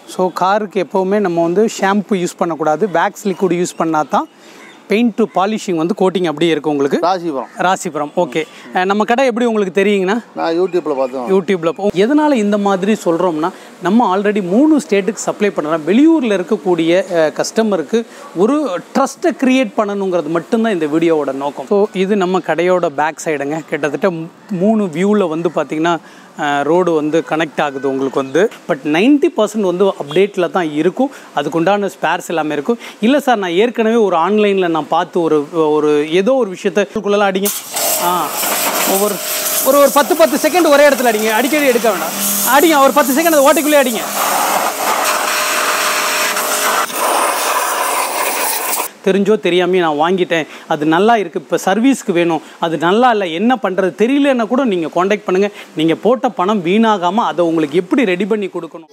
so காருக்கு எப்போவுமே நம்ம வந்து ஷாம்பு யூஸ் பண்ணக்கூடாது வேக்ஸ் லிக்விட் யூஸ் பண்ணால் தான் பெயிண்ட் டு பாலிஷிங் வந்து கோட்டிங் அப்படியே இருக்கும் உங்களுக்கு ராசிபுரம் ராசிபுரம் ஓகே நம்ம கடை எப்படி உங்களுக்கு தெரியுங்கண்ணா நான் யூடியூப்பில் பார்த்தேன் யூடியூப்ல போ எதனால் இந்த மாதிரி சொல்கிறோம்னா நம்ம ஆல்ரெடி மூணு ஸ்டேட்டுக்கு சப்ளை பண்ணுறோம் வெளியூரில் இருக்கக்கூடிய கஸ்டமருக்கு ஒரு ட்ரஸ்ட்டை க்ரியேட் பண்ணணுங்கிறது மட்டும்தான் இந்த வீடியோவோட நோக்கம் ஸோ இது நம்ம கடையோட பேக் சைடுங்க கிட்டத்தட்ட மூ- மூணு வியூவில் வந்து பார்த்திங்கன்னா ரோடு வந்து கனெக்ட் ஆகுது உங்களுக்கு வந்து பட் 90% பர்சன்ட் வந்து அப்டேட்டில் தான் இருக்கும் அதுக்குண்டான ஸ்பேர்ஸ் எல்லாமே இருக்கும் இல்லை சார் நான் ஏற்கனவே ஒரு ஆன்லைனில் நான் பார்த்து ஒரு ஒரு ஏதோ ஒரு விஷயத்துக்குள்ளெல்லாம் அடிங்க ஆ ஒவ்வொரு ஒரு ஒரு பத்து பத்து செகண்ட் ஒரே இடத்துல அடிங்க அடிக்கடி எடுக்க வேண்டாம் அடிங்க ஒரு பத்து செகண்ட் அந்த ஓட்டைக்குள்ளே அடிங்க தெரிஞ்சோ தெரியாமையோ நான் வாங்கிட்டேன் அது நல்லா இருக்குது இப்போ சர்வீஸ்க்கு வேணும் அது நல்லா இல்லை என்ன பண்ணுறது தெரியலன்னா கூட நீங்கள் காண்டாக்ட் பண்ணுங்கள் நீங்கள் போட்ட பணம் வீணாகாமல் அதை உங்களுக்கு எப்படி ரெடி பண்ணி கொடுக்கணும்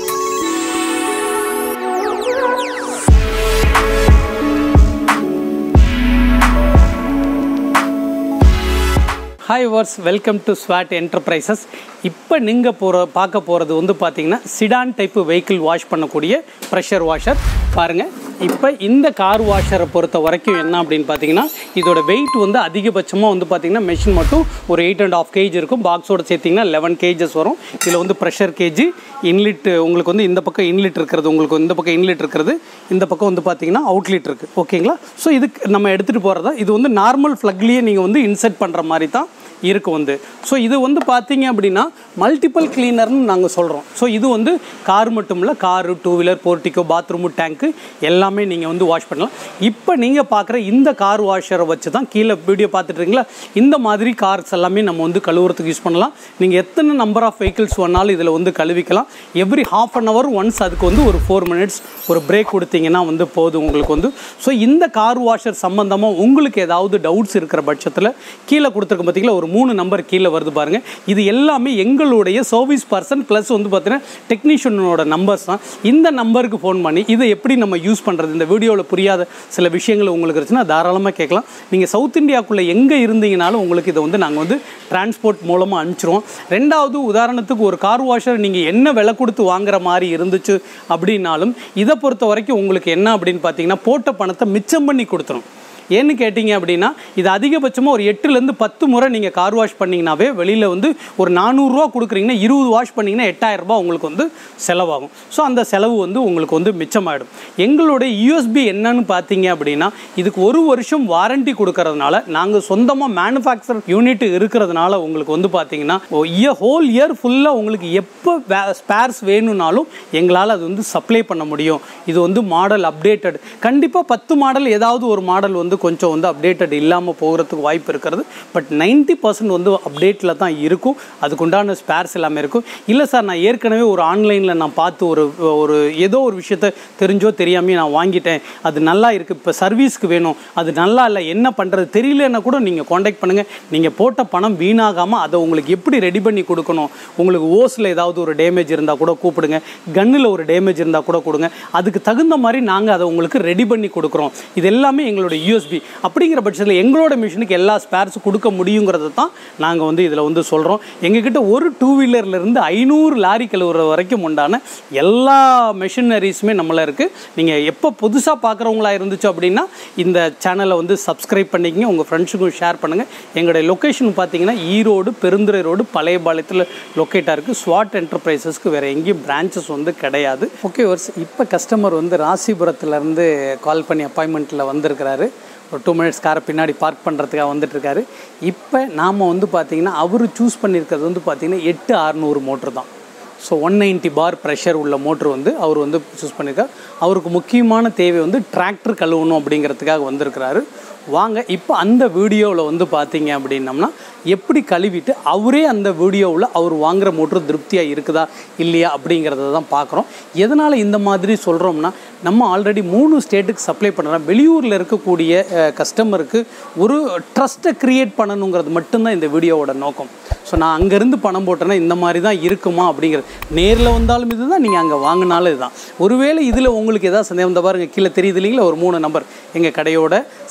ஹாய் வர்ஸ் வெல்கம் டு ஸ்வாட் என்டர்பிரைசஸ் இப்போ நீங்கள் போகிற பார்க்க போகிறது வந்து பார்த்தீங்கன்னா சிடான் டைப்பு வெஹிக்கிள் வாஷ் பண்ணக்கூடிய ப்ரெஷர் வாஷர் பாருங்கள் இப்போ இந்த கார் வாஷரை பொறுத்த வரைக்கும் என்ன அப்படின்னு பார்த்தீங்கன்னா இதோட வெயிட் வந்து அதிகபட்சமாக வந்து பார்த்தீங்கன்னா மெஷின் மட்டும் ஒரு எயிட் அண்ட் ஆஃப் கேஜ் இருக்கும் பாக்ஸோட சேர்த்திங்கன்னா லெவன் கேஜஸ் வரும் இதில் வந்து ப்ரெஷர் கேஜி இன்லிட் உங்களுக்கு வந்து இந்த பக்கம் இன்லிட் இருக்கிறது உங்களுக்கு இந்த பக்கம் இன்லிட் இருக்கிறது இந்த பக்கம் வந்து பார்த்தீங்கன்னா அவுட்லிட் இருக்குது ஓகேங்களா ஸோ இதுக்கு நம்ம எடுத்துகிட்டு போகிறதா இது வந்து நார்மல் ஃப்ளக்லேயே நீங்கள் வந்து இன்செர்ட் பண்ணுற மாதிரி தான் இருக்கும் வந்து ஸோ இது வந்து பார்த்தீங்க அப்படின்னா மல்டிபிள் கிளீனர்னு நாங்கள் சொல்கிறோம் ஸோ இது வந்து கார் மட்டும் இல்லை car two wheeler portico bathroom tank எல்லாமே நீங்கள் வந்து வாஷ் பண்ணலாம் இப்போ நீங்கள் பார்க்குற இந்த கார் வாஷரை வச்சு தான் கீழே வீடியோ பார்த்துட்ருக்கீங்களா இந்த மாதிரி கார்ஸ் எல்லாமே நம்ம வந்து கழுவுறதுக்கு யூஸ் பண்ணலாம் நீங்கள் எத்தனை நம்பர் ஆஃப் வெஹிக்கிள்ஸ் வேணாலும் இதில் வந்து கழுவிக்கலாம் every half an hour once அதுக்கு வந்து ஒரு ஃபோர் மினிட்ஸ் ஒரு பிரேக் கொடுத்தீங்கன்னா வந்து போதும் உங்களுக்கு வந்து ஸோ இந்த கார் வாஷர் சம்மந்தமாக உங்களுக்கு ஏதாவது டவுட்ஸ் இருக்கிற பட்சத்தில் கீழே கொடுத்துருக்க பார்த்தீங்களா ஒரு மூணு நம்பர் கீழே வருது பாருங்க இது எல்லாமே எங்களுடைய சர்வீஸ் பர்சன் ப்ளஸ் வந்து பார்த்தீங்கன்னா டெக்னீஷியனோட நம்பர்ஸ் தான் இந்த நம்பருக்கு ஃபோன் பண்ணி இதை எப்படி நம்ம யூஸ் பண்ணுறது இந்த வீடியோவில் புரியாத சில விஷயங்கள் உங்களுக்கு இருந்துச்சுன்னா தாராளமாக கேட்கலாம் நீங்கள் சவுத் இந்தியாவுக்குள்ளே எங்கே இருந்தீங்கனாலும் உங்களுக்கு இதை வந்து நாங்கள் வந்து டிரான்ஸ்போர்ட் மூலமாக அனுப்பிச்சிருவோம் ரெண்டாவது உதாரணத்துக்கு ஒரு கார் வாஷர் நீங்கள் என்ன விலை கொடுத்து வாங்குற மாதிரி இருந்துச்சு அப்படின்னாலும் இதை பொறுத்த வரைக்கும் உங்களுக்கு என்ன அப்படின்னு பார்த்தீங்கன்னா போட்ட பணத்தை மிச்சம் பண்ணி கொடுத்துரும் ஏன்னு கேட்டிங்க அப்படின்னா இது அதிகபட்சமாக ஒரு எட்டுலேருந்து பத்து முறை நீங்கள் கார் வாஷ் பண்ணிங்கனாவே வெளியில் வந்து ஒரு நானூறுரூவா கொடுக்குறீங்கன்னா இருபது வாஷ் பண்ணிங்கன்னா எட்டாயிரரூபா உங்களுக்கு வந்து செலவாகும் ஸோ அந்த செலவு வந்து உங்களுக்கு வந்து மிச்சமாயிடும் எங்களுடைய யூஎஸ்பி என்னன்னு பார்த்தீங்க அப்படின்னா இதுக்கு ஒரு வருஷம் வாரண்டி கொடுக்கறதுனால நாங்கள் சொந்தமாக மேனுஃபேக்சர் யூனிட் இருக்கிறதுனால உங்களுக்கு வந்து பார்த்தீங்கன்னா இயர் ஹோல் இயர் ஃபுல்லாக உங்களுக்கு எப்போ ஸ்பேர்ஸ் வேணும்னாலும் எங்களால் அது வந்து சப்ளை பண்ண முடியும் இது வந்து மாடல் அப்டேட்டட் கண்டிப்பாக பத்து மாடல் ஏதாவது ஒரு மாடல் வந்து கொஞ்சம் வந்து அப்டேட்டட் இல்லாமல் போகிறதுக்கு வாய்ப்பு இருக்கிறது பட் 90% பர்சன்ட் வந்து அப்டேட்டில் தான் இருக்கும் அதுக்குண்டான ஸ்பேர்ஸ் எல்லாமே இருக்கும் இல்லை சார் நான் ஏற்கனவே ஒரு ஆன்லைனில் நான் பார்த்து ஒரு ஒரு ஏதோ ஒரு விஷயத்த தெரிஞ்சோ தெரியாமையோ நான் வாங்கிட்டேன் அது நல்லா இருக்குது இப்போ சர்வீஸ்க்கு வேணும் அது நல்லா இல்லை என்ன பண்ணுறது தெரியலன்னா கூட நீங்கள் காண்டாக்ட் பண்ணுங்கள் நீங்கள் போட்ட பணம் வீணாகாமல் அதை உங்களுக்கு எப்படி ரெடி பண்ணி கொடுக்கணும் உங்களுக்கு ஓஸில் ஏதாவது ஒரு டேமேஜ் இருந்தால் கூட கூப்பிடுங்க கன்னில் ஒரு டேமேஜ் இருந்தால் கூட கொடுங்க அதுக்கு தகுந்த மாதிரி நாங்கள் அதை உங்களுக்கு ரெடி பண்ணி கொடுக்குறோம் இது எல்லாமே எங்களோட யூஎஸ்பி அப்படிங்கிற பட்சத்தில் எங்களோட மிஷினுக்கு எல்லா ஸ்பேர்ஸ் கொடுக்க முடியுங்கிறத தான் நாங்கள் வந்து இதில் வந்து சொல்கிறோம் எங்ககிட்ட ஒரு டூ வீலர்லேருந்து ஐநூறு லாரி கழுவுற வரைக்கும் உண்டான எல்லா மெஷினரிஸுமே நம்மள இருக்குது நீங்கள் எப்போ புதுசாக பார்க்குறவங்களா இருந்துச்சு அப்படின்னா இந்த சேனலை வந்து சப்ஸ்கிரைப் பண்ணிக்கங்க உங்கள் ஃப்ரெண்ட்ஸுக்கும் ஷேர் பண்ணுங்கள் எங்களுடைய லொக்கேஷன் பார்த்தீங்கன்னா ஈரோடு பெருந்துறை ரோடு பழையபாளையத்தில் லொக்கேட்டாக இருக்குது ஸ்வாட் என்டர்பிரைசஸ்க்கு வேறு எங்கேயும் பிரான்ச்சஸ் வந்து கிடையாது ஓகே ஒரு இப்போ கஸ்டமர் வந்து ராசிபுரத்துலேருந்து கால் பண்ணி அப்பாயின்மெண்ட்டில் வந்திருக்கிறாரு ஒரு டூ மினிட்ஸ் காரை பின்னாடி பார்க் பண்ணுறதுக்காக வந்துட்டுருக்காரு இப்போ நாம் வந்து பார்த்தீங்கன்னா அவர் சூஸ் பண்ணியிருக்கிறது வந்து பார்த்தீங்கன்னா எட்டு அறுநூறு மோட்ரு தான் so one ninety bar pressure உள்ள மோட்ரு வந்து அவர் வந்து சூஸ் பண்ணியிருக்கார் அவருக்கு முக்கியமான தேவை வந்து டிராக்டர் கழுவணும் அப்படிங்கிறதுக்காக வந்திருக்கிறாரு வாங்க இப்போ அந்த வீடியோவில் வந்து பார்த்தீங்க அப்படின்னம்னா எப்படி கழுவிட்டு அவரே அந்த வீடியோவில் அவர் வாங்குற மோட்ரு திருப்தியாக இருக்குதா இல்லையா அப்படிங்கிறத தான் பார்க்குறோம் எதனால் இந்த மாதிரி சொல்கிறோம்னா நம்ம ஆல்ரெடி மூணு ஸ்டேட்டுக்கு சப்ளை பண்ணுறோம் வெளியூரில் இருக்கக்கூடிய கஸ்டமருக்கு ஒரு ட்ரஸ்ட்டை க்ரியேட் பண்ணணுங்கிறது மட்டும்தான் இந்த வீடியோவோட நோக்கம் ஸோ நான் அங்கேருந்து பணம் போட்டேன்னா இந்த மாதிரி தான் இருக்குமா அப்படிங்கிறது நேரில் வந்தாலும் இதுதான் நீங்கள் அங்கே வாங்கினாலும் இதுதான் ஒருவேளை இதில் உங்களுக்கு ஏதாவது சந்தேகம் இந்த பாருங்க கீழே தெரியுது இல்லைங்களா ஒரு மூணு நம்பர் எங்கள் கடையோட சேல்ஸு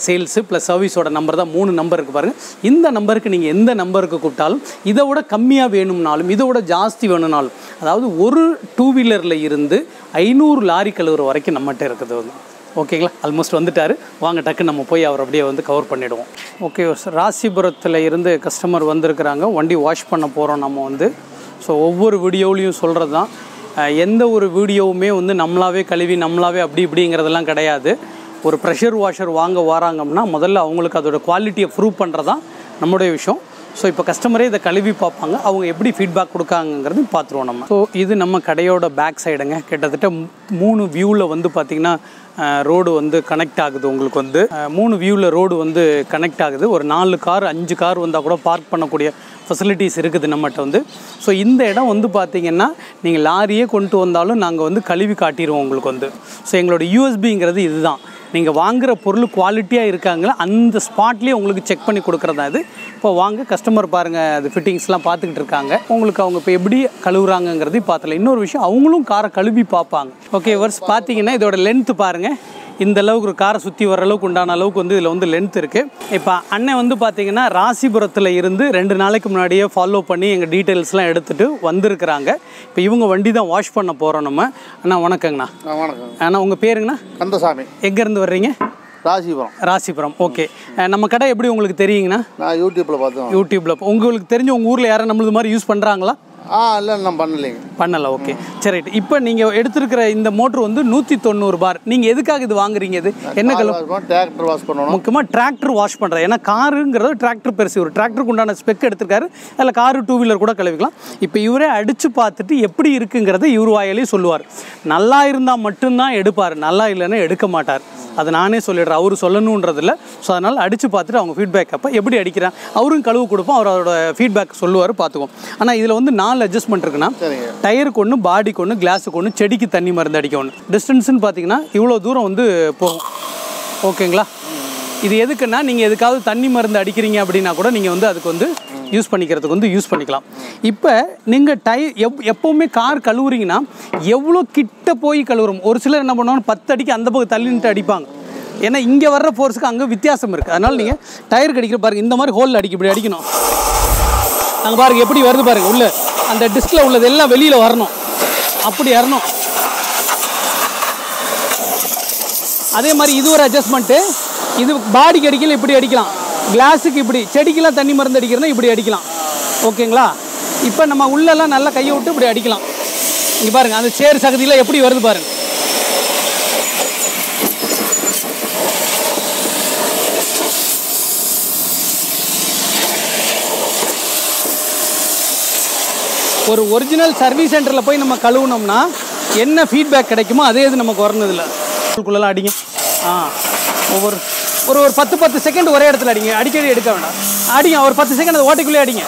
ப்ளஸ் சர்வீஸோட நம்பர் தான் மூணு நம்பர் இருக்குது பாருங்கள் இந்த நம்பருக்கு நீங்கள் எந்த நம்பருக்கு கூப்பிட்டாலும் இதை விட கம்மியாக வேணும்னாலும் இதை விட ஜாஸ்தி வேணும்னாலும் அதாவது ஒரு டூ வீலரில் இருந்து ஐநூறு லாரி கழுவுற வரைக்கும் நம்மகிட்ட இருக்குது வந்து ஓகேங்களா ஆல்மோஸ்ட் வந்துட்டார் வாங்க டக்கு நம்ம போய் அவர் அப்படியே வந்து கவர் பண்ணிவிடுவோம் ஓகே ராசிபுரத்தில் இருந்து கஸ்டமர் வந்திருக்கிறாங்க வண்டி வாஷ் பண்ண போகிறோம் நம்ம வந்து ஸோ ஒவ்வொரு வீடியோவிலையும் சொல்கிறது தான் அஹ், எந்த ஒரு வீடியோவுமே வந்து நம்மளாவே கழுவி நம்மளாவே அப்படி இப்படிங்கிறதெல்லாம் கிடையாது ஒரு ப்ரெஷர் வாஷர் வாங்க வராங்கன்னா முதல்ல அவங்களுக்கு அதோட குவாலிட்டியை ப்ரூவ் பண்ணுறதான் நம்முடைய விஷயம் ஸோ இப்போ கஸ்டமரே இதை கழுவி பார்ப்பாங்க அவங்க எப்படி ஃபீட்பேக் கொடுக்காங்கங்கிறது பார்த்துருவோம் நம்ம ஸோ இது நம்ம கடையோட பேக் சைடுங்க கிட்டத்தட்ட மூ- மூணு வியூவில் வந்து பார்த்திங்கன்னா ரோடு வந்து கனெக்ட் ஆகுது உங்களுக்கு வந்து அஹ், மூணு வியூவில் ரோடு வந்து கனெக்ட் ஆகுது ஒரு நாலு கார் அஞ்சு கார் வந்தால் கூட பார்க் பண்ணக்கூடிய ஃபெசிலிட்டிஸ் இருக்குது நம்மகிட்ட வந்து ஸோ இந்த இடம் வந்து பார்த்திங்கன்னா நீங்கள் லாரியே கொண்டு வந்தாலும் நாங்கள் வந்து கழுவி காட்டிடுவோம் உங்களுக்கு வந்து ஸோ எங்களோட யூஎஸ்பிங்கிறது இதுதான் நீங்கள் வாங்குற பொருள் குவாலிட்டியாக இருக்காங்களா அந்த ஸ்பாட்லேயே உங்களுக்கு செக் பண்ணி கொடுக்குறதா இது இப்போ வாங்க கஸ்டமர் பாருங்கள் அது ஃபிட்டிங்ஸ்லாம் பார்த்துக்கிட்டு இருக்காங்க உங்களுக்கு அவங்க இப்போ எப்படி கழுவுறாங்கங்கிறதையும் பார்த்தல இன்னொரு விஷயம் அவங்களும் காரை கழுவி பார்ப்பாங்க ஓகே வர்ஸ் பார்த்தீங்கன்னா இதோட லென்த்து பாருங்கள் இந்த அளவுக்கு ஒரு காரை சுற்றி வர அளவுக்கு உண்டான அளவுக்கு வந்து இதில் வந்து லென்த் இருக்குது இப்போ அண்ணன் வந்து பார்த்தீங்கன்னா ராசிபுரத்தில் இருந்து ரெண்டு நாளைக்கு முன்னாடியே ஃபாலோ பண்ணி எங்கள் டீட்டெயில்ஸ்லாம் எடுத்துகிட்டு வந்திருக்கிறாங்க இப்போ இவங்க வண்டி தான் வாஷ் பண்ண போகிறோம் நம்ம அண்ணா வணக்கங்கண்ணா ஆ வணக்கம் அண்ணா உங்கள் பேருங்கண்ணா கந்தசாமி எங்கேருந்து வர்றீங்க ராசிபுரம் ராசிபுரம் ஓகே அஹ் நம்ம கடை எப்படி உங்களுக்கு தெரியுங்கண்ணா நான் யூடியூப்பில் பார்த்தோம் யூடியூப்பில் உங்களுக்கு தெரிஞ்ச உங்கள் ஊரில் யாரும் நம்மளது மாதிரி யூஸ் பண்ணுறாங்களா ஆ இல்லை நான் பண்ணலைங்க பண்ணல ஓகே சரி ரைட் இப்போ நீங்கள் எடுத்திருக்கிற இந்த மோட்ரு வந்து நூற்றி தொண்ணூறு பார் நீங்கள் எதுக்காக இது வாங்குறீங்க இது என்ன கலர் டிராக்டர் வாஷ் பண்ணணும் முக்கியமாக டிராக்டர் வாஷ் பண்ணுறது ஏன்னா காருங்கிறது டிராக்டர் பெருசு ஒரு டிராக்டருக்கு உண்டான ஸ்பெக் எடுத்திருக்காரு அதில் காரு டூ வீலர் கூட கழுவிக்கலாம் இப்போ இவரே அடித்து பார்த்துட்டு எப்படி இருக்குங்கிறத இவர் வாயிலே சொல்லுவார் நல்லா இருந்தால் மட்டும்தான் எடுப்பார் நல்லா இல்லைன்னா எடுக்க மாட்டார் அது நானே சொல்லிடுறேன் அவர் சொல்லணுன்றதில்ல ஸோ அதனால் அடித்து பார்த்துட்டு அவங்க ஃபீட்பேக் அப்போ எப்படி அடிக்கிறேன் அவரும் கழுவு கொடுப்போம் அவர் அவரோட ஃபீட்பேக் சொல்லுவார் பார்த்துக்குவோம் ஆனால் இதில் வந்து நாலு அட்ஜஸ்ட்மெண்ட் இருக்குன்னா சரிங்க டயருக்கு ஒன்று பாடிக்கு ஒன்று கிளாஸுக்கு ஒன்று செடிக்கு தண்ணி மருந்து அடிக்க ஒன்று டிஸ்டன்ஸ்னு பார்த்தீங்கன்னா இவ்வளோ தூரம் வந்து போகும் ஓகேங்களா இது எதுக்குன்னா நீங்கள் எதுக்காவது தண்ணி மருந்து அடிக்கிறீங்க அப்படின்னா கூட நீங்கள் வந்து அதுக்கு வந்து யூஸ் பண்ணிக்கிறதுக்கு வந்து யூஸ் பண்ணிக்கலாம் இப்போ நீங்கள் டை எப் எப்போவுமே கார் கழுவுறீங்கன்னா எவ்வளோ கிட்ட போய் கழுவுறோம் ஒரு சிலர் என்ன பண்ணுவாங்க பத்து அடிக்கு அந்த பக்கம் தள்ளி நின்று அடிப்பாங்க ஏன்னா இங்கே வர்ற ஃபோர்ஸுக்கு அங்கே வித்தியாசம் இருக்குது அதனால் நீங்கள் டயருக்கு அடிக்கிற பாருங்க இந்த மாதிரி ஹோலில் அடிக்க இப்படி அடிக்கணும் அங்கே பாருங்க எப்படி வருது பாருங்க உள்ள அந்த டிஸ்கில் உள்ளது எல்லாம் வெளியில் வரணும் அப்படி வரணும் அதே மாதிரி இது ஒரு அட்ஜஸ்ட்மெண்ட்டு இது பாடிக்கு அடிக்கல இப்படி அடிக்கலாம் கிளாஸுக்கு இப்படி செடிக்கெல்லாம் தண்ணி மருந்து அடிக்கிறதுனா இப்படி அடிக்கலாம் ஓகேங்களா இப்போ நம்ம உள்ளெல்லாம் நல்லா கையை விட்டு இப்படி அடிக்கலாம் இங்கே பாருங்க அந்த சேர் சகதியில் எப்படி வருது பாருங்க ஒரு ஒரிஜினல் சர்வீஸ் சென்டரில் போய் நம்ம கழுவுனோம்னா என்ன ஃபீட்பேக் கிடைக்குமோ அதே இது நமக்கு வரணுதில்ல உள்ளலாம் அடிங்க ஆ ஒவ்வொரு ஒரு ஒரு பத்து பத்து செகண்ட் ஒரே இடத்துல அடிங்க அடிக்கடி எடுக்க வேண்டாம் அடிங்க ஒரு பத்து செகண்ட் அந்த ஓட்டைக்குள்ளே அடிங்க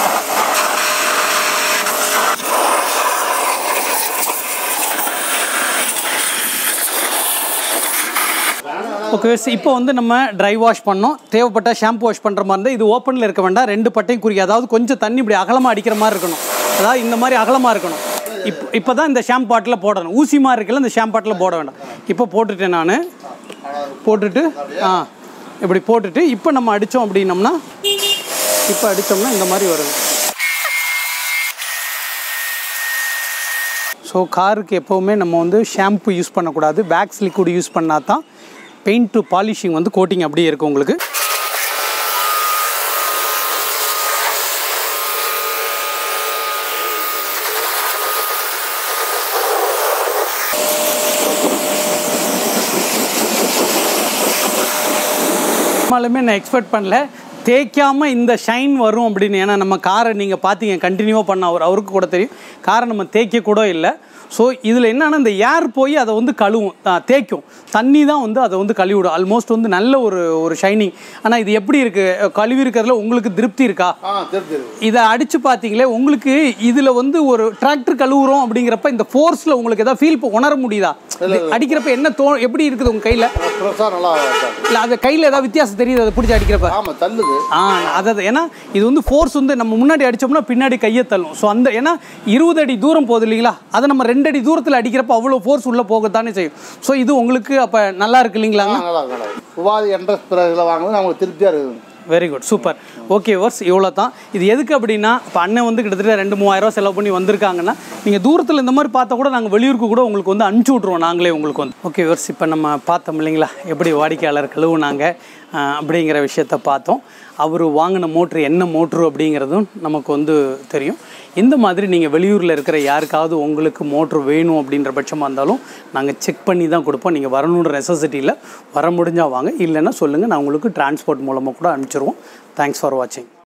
ஓகே இப்போ வந்து நம்ம ட்ரை வாஷ் பண்ணோம் தேவைப்பட்ட ஷாம்பு வாஷ் பண்ணுற மாதிரி இருந்தால் இது ஓப்பனில் இருக்க வேண்டாம் ரெண்டு பட்டையும் குறிக்க அதாவது கொஞ்சம் தண்ணி இப்படி அகலமாக அடிக்கிற மாதிரி இருக்கணும் அதாவது இந்த மாதிரி அகலமாக இருக்கணும் இப்போ இப்போ தான் இந்த ஷாம்பு பாட்டில் போடணும் ஊசி மாதிரி இருக்கல இந்த ஷாம்பு பாட்டில் போட வேண்டாம் இப்போ போட்டுட்டேன் நான் போட்டுட்டு ஆ இப்படி போட்டுட்டு இப்போ நம்ம அடித்தோம் அப்படின்னம்னா இப்போ அடித்தோம்னா இந்த மாதிரி வருது ஸோ காருக்கு எப்போவுமே நம்ம வந்து ஷாம்பு யூஸ் பண்ணக்கூடாது வேக்ஸ் லிக்விட் யூஸ் பண்ணால் தான் பெயிண்ட் டு பாலிஷிங் வந்து கோட்டிங் அப்படியே இருக்கும் உங்களுக்கு நம்மளுமே நான் எக்ஸ்பெக்ட் பண்ணல தேய்க்காம இந்த ஷைன் வரும் அப்படின்னு ஏன்னா நம்ம காரை நீங்கள் பார்த்தீங்க கண்டினியூவாக பண்ண அவர் அவருக்கு கூட தெரியும் காரை நம்ம தேய்க்க கூட இல்லை ஸோ இதில் என்னன்னா இந்த ஏர் போய் அதை வந்து கழுவும் ஆ, தேய்க்கும் தண்ணி தான் வந்து அதை வந்து கழுவிடும் ஆல்மோஸ்ட் வந்து நல்ல ஒரு ஒரு ஷைனிங் ஆனால் இது எப்படி இருக்குது கழுவி இருக்கிறதுல உங்களுக்கு திருப்தி இருக்கா ஆ தெரிஞ்சு தெரியுது இதை அடித்து பார்த்தீங்களே உங்களுக்கு இதில் வந்து ஒரு டிராக்டர் கழுவுறோம் அப்படிங்கிறப்ப இந்த ஃபோர்ஸில் உங்களுக்கு எதாவது ஃபீல் உணர முடியுதா அடிக்கிறப்ப என்ன தோ எப்படி இருக்குது உங்கள் கையில் ஃப்ரெஷ்ஷாக நல்லா சார் இல்லை அது கையில் ஏதாவது வித்தியாசம் தெரியுது அதை பிடிச்சி அடிக்கிறப்ப ஆமாம் தள்ளுது ஆ அதாவது ஏன்னா இது வந்து ஃபோர்ஸ் வந்து நம்ம முன்னாடி அடிச்சோம்னா பின்னாடி கையை தள்ளும் ஸோ அந்த ஏன்னா இருபது அடி தூரம் போகுது இல்லைங்களா அதை நம்ம ரெண்டு அடி தூரத்தில் அடிக்கிறப்ப அவ்வளோ ஃபோர்ஸ் உள்ளே போகத்தானே செய்யும் ஸோ இது உங்களுக்கு அப்போ நல்லா இருக்கு இல்லைங்களாங்க ஆ, நல்லா இருக்கு, நல்லா இருக்கு உபாதி என்ட்ரன்ஸ் பிறகுல வாங்குறது நமக்கு திருப்தியாக இருக்குது வெரி குட் சூப்பர் ஓகே வர்ஸ் இவ்வளோ தான் இது எதுக்கு அப்படின்னா இப்போ அண்ணன் வந்து கிட்டத்தட்ட ரெண்டு மூவாயிரரூவா செலவு பண்ணி வந்திருக்காங்கன்னா நீங்கள் தூரத்தில் இந்த மாதிரி பார்த்தா கூட நாங்கள் வெளியூருக்கு கூட உங்களுக்கு வந்து அனுப்பிச்சி விட்ருவோம் நாங்களே உங்களுக்கு வந்து ஓகே வர்ஸ் இப்போ நம்ம பார்த்தோம் இல்லைங்களா எப்படி வாடிக்கையாளர் கழுவுனாங்க ஆஹ், அப்படிங்கிற விஷயத்த பார்த்தோம் அவர் வாங்கின மோட்ரு என்ன மோட்ரு அப்படிங்கிறதும் நமக்கு வந்து தெரியும் இந்த மாதிரி நீங்கள் வெளியூரில் இருக்கிற யாருக்காவது உங்களுக்கு மோட்ரு வேணும் அப்படின்ற பட்சமாக இருந்தாலும் நாங்கள் செக் பண்ணி தான் கொடுப்போம் நீங்கள் வரணுன்ற நெசசிட்டியில் வர முடிஞ்சால் வாங்க இல்லைன்னா சொல்லுங்கள் நான் உங்களுக்கு டிரான்ஸ்போர்ட் மூலமாக கூட அனுப்பிச்சிருவோம் தேங்க்ஸ் ஃபார் வாட்சிங்